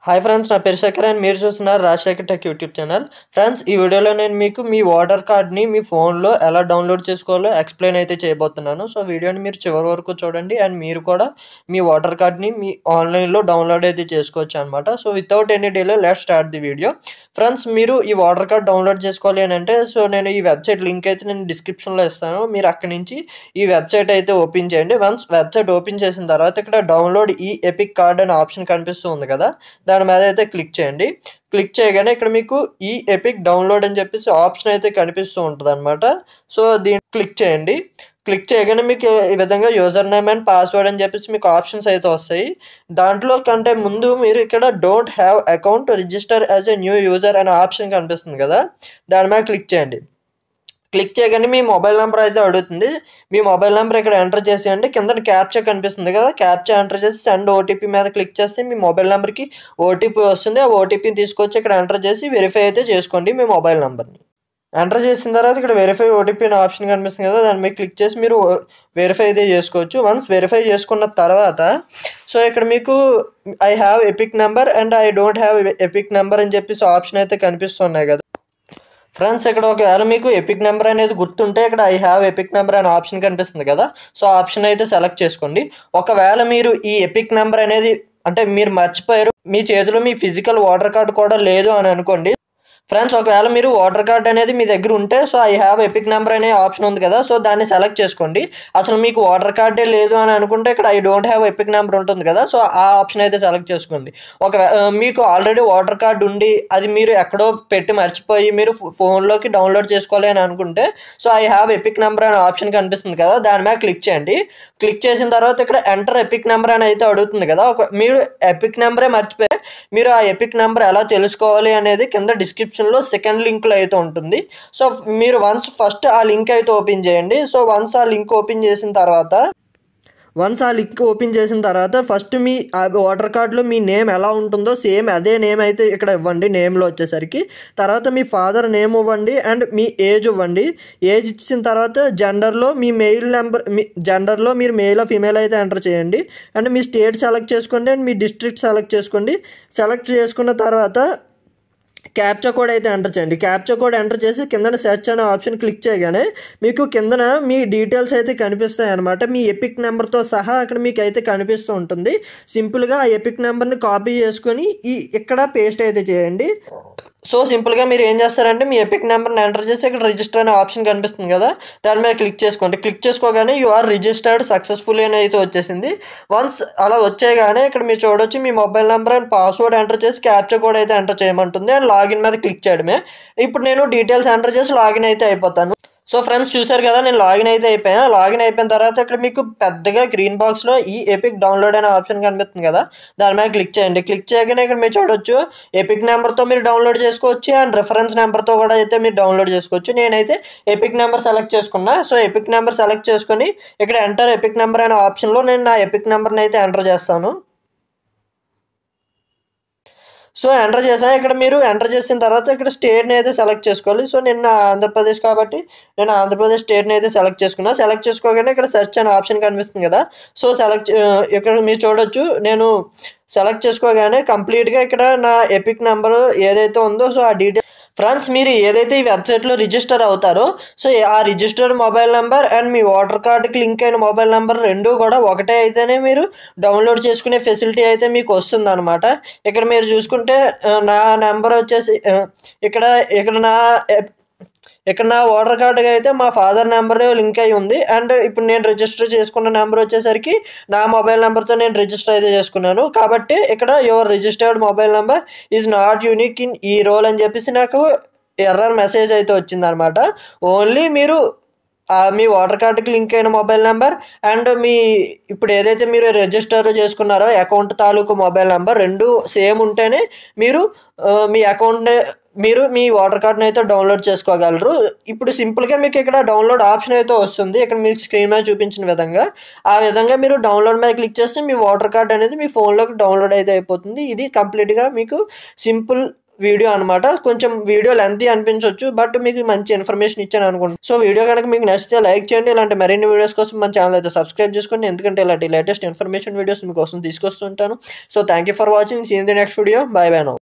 hi friends నా పేరు Shekhar and మీరు చూస్తున్నారు Rajasekhar tech YouTube channel friends ఈ వీడియోలో నేను మీకు మీ ఓటర్ కార్డ్ని మీ ఫోన్లో ఎలా డౌన్లోడ్ చేసుకోవాలో ఎక్స్ప్లెయిన్ అయితే చేయబోతున్నాను సో వీడియోని మీరు చివరి వరకు చూడండి అండ్ మీరు కూడా మీ ఓటర్ కార్డ్ని మీ ఆన్లైన్లో డౌన్లోడ్ అయితే చేసుకోవచ్చు అనమాట so without any delay let start the video friends మీరు ఈ ఓటర్ కార్డ్ డౌన్లోడ్ చేసుకోవాలి అని అంటే సో నేను ఈ వెబ్సైట్ లింక్ అయితే నేను డిస్క్రిప్షన్లో ఇస్తాను మీరు అక్కడి నుంచి ఈ వెబ్సైట్ అయితే ఓపెన్ చేయండి వన్స్ వెబ్సైట్ ఓపెన్ చేసిన తర్వాత ఇక్కడ డౌన్లోడ్ ఈ ఎపిక్ కార్డ్ అనే ఆప్షన్ కనిపిస్తూ ఉంది కదా దాని మీద అయితే క్లిక్ చేయండి క్లిక్ చేయగానే ఇక్కడ మీకు ఈ ఎపిక్ డౌన్లోడ్ అని చెప్పేసి ఆప్షన్ అయితే కనిపిస్తూ ఉంటుంది అనమాట సో దీన్ని క్లిక్ చేయండి క్లిక్ చేయగానే మీకు ఈ విధంగా యూజర్ నేమ్ అండ్ పాస్వర్డ్ అని చెప్పేసి మీకు ఆప్షన్స్ అయితే వస్తాయి దాంట్లో కంటే ముందు మీరు ఇక్కడ don't have account register as a new user అనే ఆప్షన్ కనిపిస్తుంది కదా దాని మీద క్లిక్ చేయండి క్లిక్ చేయగానే మీ మొబైల్ నెంబర్ అయితే అడుగుతుంది మీ మొబైల్ నెంబర్ ఇక్కడ ఎంటర్ చేసేయండి కింద క్యాప్చా కనిపిస్తుంది కదా క్యాప్చా ఎంటర్ చేసి సెండ్ ఓటీపీ మీద క్లిక్ చేస్తే మీ మొబైల్ నెంబర్కి ఓటీపీ వస్తుంది ఆ ఓటీపీని తీసుకొచ్చి ఇక్కడ ఎంటర్ చేసి వెరిఫై అయితే చేసుకోండి మీ మొబైల్ నెంబర్ని ఎంటర్ చేసిన తర్వాత ఇక్కడ వెరిఫై ఓటీపీ అనే ఆప్షన్ కనిపిస్తుంది కదా దాని మీద క్లిక్ చేసి మీరు వెరిఫై అయితే చేసుకోవచ్చు వన్స్ వెరిఫై చేసుకున్న తర్వాత సో ఇక్కడ మీకు I have EPIC number and I don't have EPIC number అని చెప్పేసి ఆప్షన్ అయితే కనిపిస్తున్నాయి కదా ఫ్రెండ్స్ ఇక్కడ ఒకవేళ మీకు ఎపిక్ నెంబర్ అనేది గుర్తుంటే ఇక్కడ ఐ హ్యావ్ ఎపిక్ నెంబర్ అనే ఆప్షన్ కనిపిస్తుంది కదా సో ఆప్షన్ అయితే సెలెక్ట్ చేసుకోండి ఒకవేళ మీరు ఈ ఎపిక్ నెంబర్ అనేది అంటే మీరు మర్చిపోయారు మీ చేతిలో మీ ఫిజికల్ ఓటర్ కార్డు కూడా లేదు అని అనుకోండి ఫ్రెండ్స్ ఒకవేళ మీరు ఓటర్ కార్డ్ అనేది మీ దగ్గర ఉంటే so I have EPIC number అనే ఆప్షన్ ఉంది కదా సో దాన్ని సెలెక్ట్ చేసుకోండి అసలు మీకు ఓటర్ కార్డే లేదు అని అనుకుంటే ఇక్కడ I don't have EPIC number ఉంటుంది కదా సో ఆ ఆప్షన్ అయితే సెలెక్ట్ చేసుకోండి ఒక మీకు ఆల్రెడీ ఓటర్ కార్డ్ ఉండి అది మీరు ఎక్కడో పెట్టి మర్చిపోయి మీరు ఫోన్లోకి డౌన్లోడ్ చేసుకోవాలి అని అనుకుంటే so I have EPIC number అనే ఆప్షన్ కనిపిస్తుంది కదా దాని మీద క్లిక్ చేయండి క్లిక్ చేసిన తర్వాత ఇక్కడ ఎంటర్ ఎపిక్ నెంబర్ అని అయితే అడుగుతుంది కదా ఒక మీరు ఎపిక్ నెంబరే మర్చిపోయి మీరు ఆ ఎపిక్ నెంబర్ ఎలా తెలుసుకోవాలి అనేది కింద డిస్క్రిప్షన్లో సెకండ్ లింక్లో అయితే ఉంటుంది సో మీరు వన్స్ ఫస్ట్ ఆ లింక్ అయితే ఓపెన్ చేయండి సో వన్స్ ఆ లింక్ ఓపెన్ చేసిన తర్వాత వన్స్ ఆ లింక్ ఓపెన్ చేసిన తర్వాత ఫస్ట్ మీ ఓటర్ కార్డులో మీ నేమ్ ఎలా ఉంటుందో సేమ్ అదే నేమ్ అయితే ఇక్కడ ఇవ్వండి నేమ్లో వచ్చేసరికి తర్వాత మీ ఫాదర్ నేమ్ ఇవ్వండి అండ్ మీ ఏజ్ ఇవ్వండి ఏజ్ ఇచ్చిన తర్వాత జెండర్లో మీ మెయిల్ నెంబర్ మీ జెండర్లో మీరు మెయిల్ ఫీమేల్ అయితే ఎంటర్ చేయండి అండ్ మీ స్టేట్ సెలెక్ట్ చేసుకోండి అండ్ మీ డిస్ట్రిక్ట్ సెలెక్ట్ చేసుకోండి సెలెక్ట్ చేసుకున్న తర్వాత క్యాప్చా కోడ్ అయితే ఎంటర్ చేయండి క్యాప్చా కోడ్ ఎంటర్ చేసి కిందన సెర్చ్ అనే ఆప్షన్ క్లిక్ చేయగానే మీకు కిందన మీ డీటెయిల్స్ అయితే కనిపిస్తాయి అనమాట మీ ఎపిక్ నెంబర్తో సహా అక్కడ మీకు అయితే కనిపిస్తూ ఉంటుంది సింపుల్గా ఆ ఎపిక్ నెంబర్ని కాపీ చేసుకొని ఈ ఇక్కడ పేస్ట్ అయితే చేయండి సో సింపుల్గా మీరు ఏం చేస్తారంటే మీ ఎపిక్ నెంబర్ని ఎంటర్ చేసి ఇక్కడ రిజిస్టర్ అనే ఆప్షన్ కనిపిస్తుంది కదా దాని మీద క్లిక్ చేసుకోండి క్లిక్ చేసుకోగానే యు ఆర్ రిజిస్టర్డ్ సక్సెస్ఫుల్ అని అయితే వచ్చేసింది వన్స్ అలా వచ్చేగానే ఇక్కడ మీరు చూడొచ్చు మీ mobile number and password enter చేసి క్యాప్చా కోడ్ అయితే ఎంటర్ చేయమంటుంది అండ్ లాగిన్ మీద క్లిక్ చేయడమే ఇప్పుడు నేను డీటెయిల్స్ ఎంటర్ చేసి లాగిన్ అయితే అయిపోతాను సో ఫ్రెండ్స్ చూసారు కదా నేను లాగిన్ అయితే అయిపోయాను లాగిన్ అయిపోయిన తర్వాత ఇక్కడ మీకు పెద్దగా గ్రీన్ బాక్స్లో ఈ ఎపిక్ డౌన్లోడ్ అనే ఆప్షన్ కనిపిస్తుంది కదా దాని మీద క్లిక్ చేయండి క్లిక్ చేయగానే ఇక్కడ మీరు చూడొచ్చు ఎపిక్ నెంబర్తో మీరు డౌన్లోడ్ చేసుకోవచ్చు అండ్ రెఫరెన్స్ నెంబర్తో కూడా అయితే మీరు డౌన్లోడ్ చేసుకోవచ్చు నేనైతే ఎపిక్ నెంబర్ సెలెక్ట్ చేసుకున్నా సో ఎపిక్ నెంబర్ సెలెక్ట్ చేసుకొని ఇక్కడ ఎంటర్ ఎపిక్ నెంబర్ అనే ఆప్షన్లో నేను నా ఎపిక్ నెంబర్ని అయితే ఎంటర్ చేస్తాను సో ఎంటర్ చేసాను ఇక్కడ మీరు ఎంటర్ చేసిన తర్వాత ఇక్కడ స్టేట్ని అయితే సెలెక్ట్ చేసుకోవాలి సో నేను ఆంధ్రప్రదేశ్ కాబట్టి నేను ఆంధ్రప్రదేశ్ స్టేట్ని అయితే సెలెక్ట్ చేసుకున్నా సెలెక్ట్ చేసుకోగానే ఇక్కడ సెర్చ్ అనే ఆప్షన్ కనిపిస్తుంది కదా సో సెలెక్ట్ ఇక్కడ మీరు చూడొచ్చు నేను సెలెక్ట్ చేసుకోగానే కంప్లీట్గా ఇక్కడ నా ఎపిక్ నెంబర్ ఏదైతే ఉందో సో ఆ డీటెయిల్ ఫ్రెండ్స్ మీరు ఏదైతే ఈ వెబ్సైట్లో రిజిస్టర్ అవుతారో సో ఆ రిజిస్టర్డ్ మొబైల్ నెంబర్ అండ్ మీ ఓటర్ కార్డుకి లింక్ అయిన మొబైల్ నెంబర్ రెండు కూడా ఒకటే అయితేనే మీరు డౌన్లోడ్ చేసుకునే ఫెసిలిటీ అయితే మీకు వస్తుంది అనమాట ఇక్కడ మీరు చూసుకుంటే నా నెంబర్ వచ్చేసి ఇక్కడ ఇక్కడ నా ఇక్కడ నా ఓటర్ కార్డుకి అయితే మా ఫాదర్ నెంబర్ లింక్ అయి ఉంది అండ్ ఇప్పుడు నేను రిజిస్టర్ చేసుకున్న నెంబర్ వచ్చేసరికి నా మొబైల్ నెంబర్తో నేను రిజిస్టర్ అయితే చేసుకున్నాను కాబట్టి ఇక్కడ your registered mobile number is not unique in E roll అని చెప్పేసి నాకు ఎర్రర్ మెసేజ్ అయితే వచ్చిందనమాట ఓన్లీ మీరు మీ ఓటర్ కార్డుకి లింక్ అయిన మొబైల్ నెంబర్ అండ్ మీ ఇప్పుడు ఏదైతే మీరు రిజిస్టర్ చేసుకున్నారో అకౌంట్ తాలూకు మొబైల్ నెంబర్ రెండు సేమ్ ఉంటేనే మీరు మీ అకౌంట్ మీరు మీ ఓటర్ కార్డ్ని అయితే డౌన్లోడ్ చేసుకోగలరు ఇప్పుడు సింపుల్గా మీకు ఇక్కడ డౌన్లోడ్ ఆప్షన్ అయితే వస్తుంది ఇక్కడ మీకు స్క్రీన్ మీద చూపించిన విధంగా ఆ విధంగా మీరు డౌన్లోడ్ మీద క్లిక్ చేస్తే మీ ఓటర్ కార్డ్ అనేది మీ ఫోన్లోకి డౌన్లోడ్ అయితే అయిపోతుంది ఇది కంప్లీట్గా మీకు సింపుల్ వీడియో అనమాట కొంచెం వీడియో లెంతీ అనిపించవచ్చు బట్ మీకు మంచి ఇన్ఫర్మేషన్ ఇచ్చాను అనుకుంటున్నాను సో వీడియో కనుక మీకు నచ్చితే లైక్ చేయండి ఇలాంటి మరిన్ని వీడియోస్ కోసం మన ఛానల్ అయితే సబ్స్క్రైబ్ చేసుకోండి ఎందుకంటే ఇలాంటి లేటెస్ట్ ఇన్ఫర్మేషన్ వీడియోస్ మీకోసం తీసుకొస్తుంటాను so thank you for watching seen the next video bye bye no